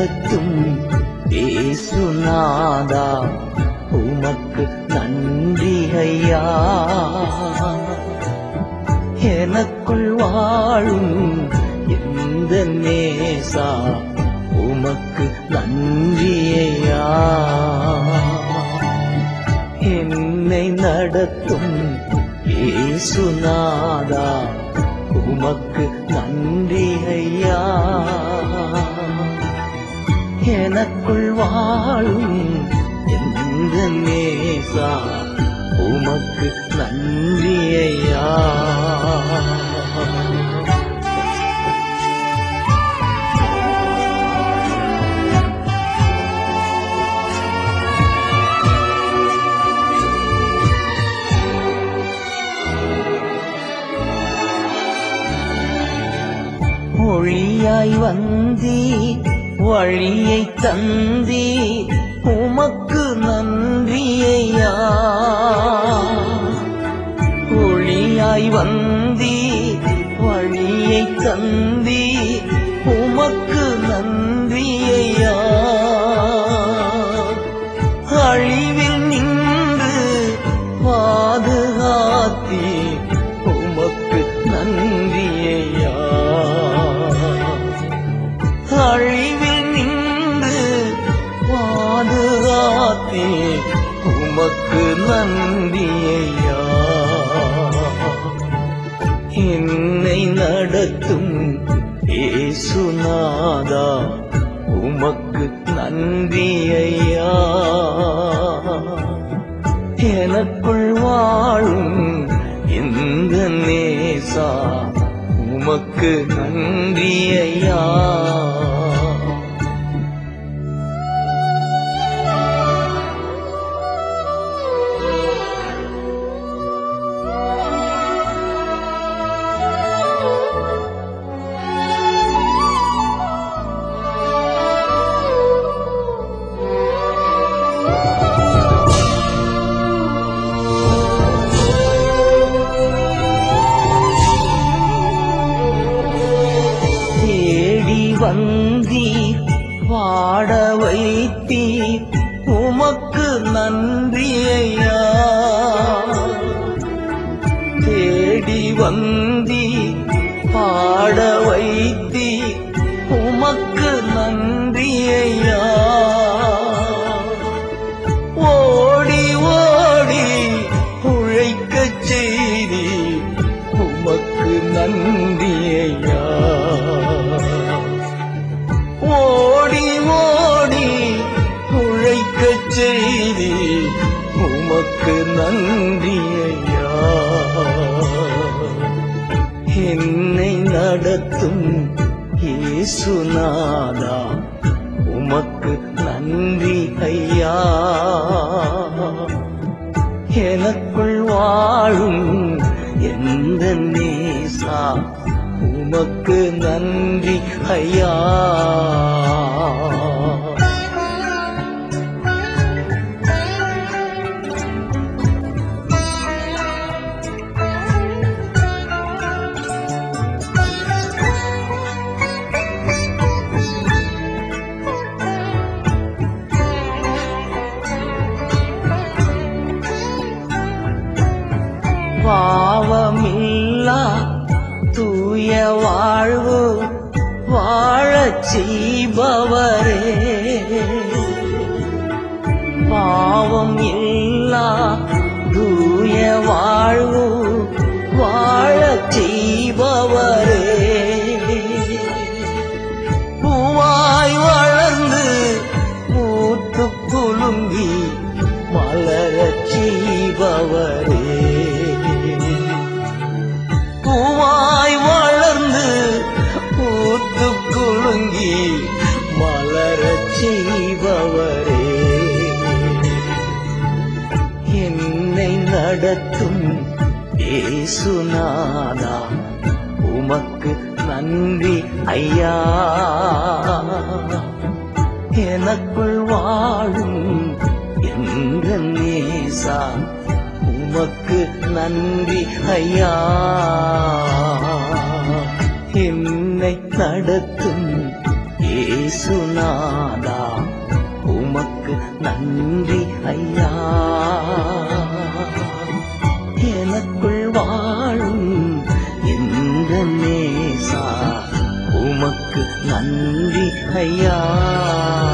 நடத்தும் ஏசுநாதா உமக்கு நன்றி ஐயா எனக்குள் வாழும் எந்த நேசா உமக்கு நன்றி ஐயா என்னை நடத்தும் ஏசுநாதா உமக்கு நன்றி ஐயா எனக்குள் வாழும் எந்த நேசா உமக்கு நன்றி ஐயா மொழியாய் வந்தி வழியை தந்தி உமக்கு நன்றியையா ஒளியாய் வந்தி வழியை தந்தி உமக்கு நன்றியையா அழிவில் நின்று பாதுகாத்தி உமக்கு நன்றியையா அழிவில் நின்று பாதுகாத்தே உமக்கு நன்றியையா என்னை நடத்தும் ஏசுநாதா உமக்கு நன்றி ஐயா எனக்குள் வாழும் எந்த நேசா உமக்கு நன்றி ஐயா தேடி வந்தீர் பாட வைத்தீர் உமக்கு நன்றி ஐயா தேடி வந்தீர் பாட வைத்தீர் உமக்கு நன்றி ஐயா ஓடி ஓடி உழைக்கச் செய்தி உமக்கு நன்றி ஐயா ஓடி ஓடி உழைக்கச் செய்தி உமக்கு நன்றி ஐயா என்னை நடத்தும் இயேசுநாதா உமக்கு நன்றி ஐயா எனக்குள் வாழும் எந்த நேசா உமக்கு நன்றி ஐயா பாவமில்லா தூய வாழ்வு வாழச் செய்பவரே பாவம் இல்லா தூய வாழ்வு வாழச் செய்பவரே பூவாய் வளர்ந்து மூத்து குலுங்கி மலரச் செய்பவரே பூவாய் வளர்ந்து பூத்து குலுங்கி மலரச் செய்பவரே என்னை நடத்தும் ஏசுநாதா உமக்கு நன்றி ஐயா எனக்குள் வாழும் எந்த நேசா உமக்கு நன்றி ஐயா என்னை நடத்தும் ஏசுநாதா உமக்கு நன்றி ஐயா எனக்குள் வாழும் இந்த நேசா உமக்கு நன்றி ஐயா